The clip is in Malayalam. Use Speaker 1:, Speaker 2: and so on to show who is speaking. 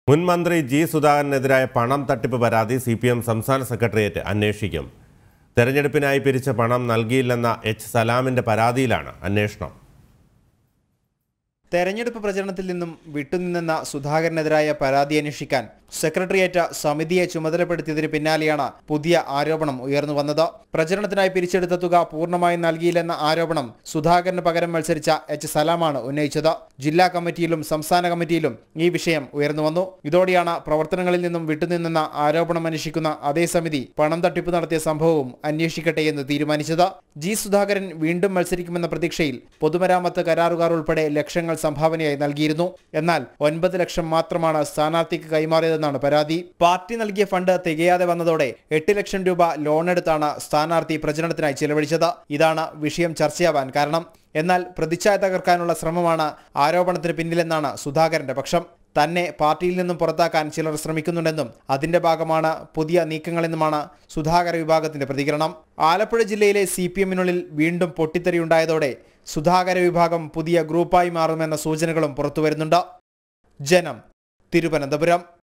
Speaker 1: മുൻ മന്ത്രി ജി സുധാകരനെതിരായ പണം തട്ടിപ്പ് പരാതി സി പി എം സംസ്ഥാന സെക്രട്ടേറിയറ്റ് അന്വേഷിക്കും തെരഞ്ഞെടുപ്പിനായി പിരിച്ച പണം നൽകിയില്ലെന്ന എച്ച് സലാമിന്റെ പരാതിയിലാണ് അന്വേഷണം
Speaker 2: തെരഞ്ഞെടുപ്പ് പ്രചരണത്തിൽ നിന്നും വിട്ടുനിന്നെന്ന സുധാകരനെതിരായ പരാതി അന്വേഷിക്കാൻ സെക്രട്ടേറിയറ്റ് സമിതിയെ ചുമതലപ്പെടുത്തിയതിന് പിന്നാലെയാണ് പുതിയ ആരോപണം ഉയർന്നു വന്നത് പ്രചരണത്തിനായി പിരിച്ചെടുത്ത തുക പൂർണ്ണമായും നൽകിയില്ലെന്ന ആരോപണം സുധാകരന് പകരം മത്സരിച്ച എച്ച് സലാമാണ് ഉന്നയിച്ചത് ജില്ലാ കമ്മിറ്റിയിലും സംസ്ഥാന കമ്മിറ്റിയിലും ഈ വിഷയം ഉയർന്നു വന്നു ഇതോടെയാണ് പ്രവർത്തനങ്ങളിൽ നിന്നും വിട്ടുനിന്നെന്ന ആരോപണം അന്വേഷിക്കുന്ന അതേ സമിതി പണം തട്ടിപ്പ് നടത്തിയ സംഭവവും അന്വേഷിക്കട്ടെ എന്ന് തീരുമാനിച്ചത് ജി സുധാകരൻ വീണ്ടും മത്സരിക്കുമെന്ന പ്രതീക്ഷയിൽ പൊതുമരാമത്ത് കരാറുകാർ ഉൾപ്പെടെ ലക്ഷങ്ങൾ സംഭാവനയായി നൽകിയിരുന്നു എന്നാൽ ഒൻപത് ലക്ഷം മാത്രമാണ് സ്ഥാനാർത്ഥിക്ക് കൈമാറിയതെന്നാണ് പരാതി പാർട്ടി നൽകിയ ഫണ്ട് തികയാതെ വന്നതോടെ എട്ട് ലക്ഷം രൂപ ലോണെടുത്താണ് സ്ഥാനാർത്ഥി പ്രചരണത്തിനായി ചെലവഴിച്ചത് ഇതാണ് വിഷയം ചർച്ചയാവാൻ കാരണം എന്നാൽ പ്രതിച്ഛായ തകർക്കാനുള്ള ശ്രമമാണ് ആരോപണത്തിന് പിന്നിലെന്നാണ് സുധാകരന്റെ പക്ഷം തന്നെ പാർട്ടിയിൽ നിന്നും പുറത്താക്കാൻ ചിലർ ശ്രമിക്കുന്നുണ്ടെന്നും അതിന്റെ ഭാഗമാണ് പുതിയ നീക്കങ്ങളെന്നുമാണ് സുധാകര വിഭാഗത്തിന്റെ പ്രതികരണം ആലപ്പുഴ ജില്ലയിലെ സി പി എമ്മിനുള്ളിൽ വീണ്ടും പൊട്ടിത്തെറിയുണ്ടായതോടെ സുധാകര വിഭാഗം പുതിയ ഗ്രൂപ്പായി മാറുമെന്ന സൂചനകളും പുറത്തുവരുന്നുണ്ട് ജനം തിരുവനന്തപുരം